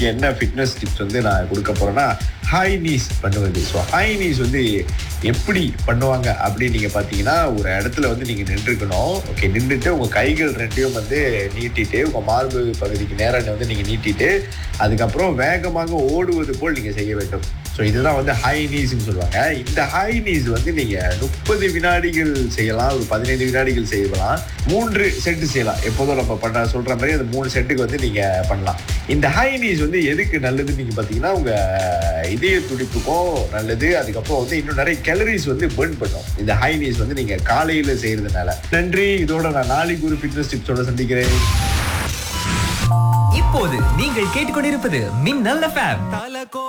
என்ன fitness tips வந்து நான் கொடுக்க போறேன்னா ஹை நீஸ் பண்ணுவது ஸோ ஹை நீஸ் வந்து எப்படி பண்ணுவாங்க அப்படின்னு நீங்க பாத்தீங்கன்னா ஒரு இடத்துல வந்து நீங்க நின்றுக்கணும் ஓகே நின்றுட்டு உங்க கைகள் ரெண்டையும் வந்து நீட்டிட்டு உங்க மார்பு பகுதிக்கு நேரம் வந்து நீங்க நீட்டிட்டு அதுக்கப்புறம் வேகமாக ஓடுவது போல் நீங்க செய்ய வேண்டும் ஸோ இதுதான் வந்து ஹை நீஸ்ன்னு சொல்லுவாங்க இந்த ஹை நீஸ் வந்து நீங்க முப்பது வினாடிகள் செய்யலாம் ஒரு பதினைந்து வினாடிகள் செய்யலாம் மூன்று செட்டு செய்யலாம் எப்போதும் நம்ம பண்ண சொல்ற மாதிரி அந்த மூணு செட்டுக்கு வந்து நீங்க பண்ணலாம் இந்த ஹை நீஸ் வந்து எதுக்கு நல்லதுன்னு நீங்க பாத்தீங்கன்னா உங்க இதய துடிப்புக்கும் நல்லது அதுக்கப்புறம் வந்து இன்னும் நிறைய கேலரிஸ் வந்து பேர்ன் பண்ணும் இந்த ஹை நீஸ் வந்து நீங்க காலையில செய்யறதுனால நன்றி இதோட நான் நாளைக்கு ஒரு ஃபிட்னஸ் டிப்ஸோட சந்திக்கிறேன் இப்போது நீங்கள் கேட்டுக்கொண்டிருப்பது மின்னல் எஃப்எம்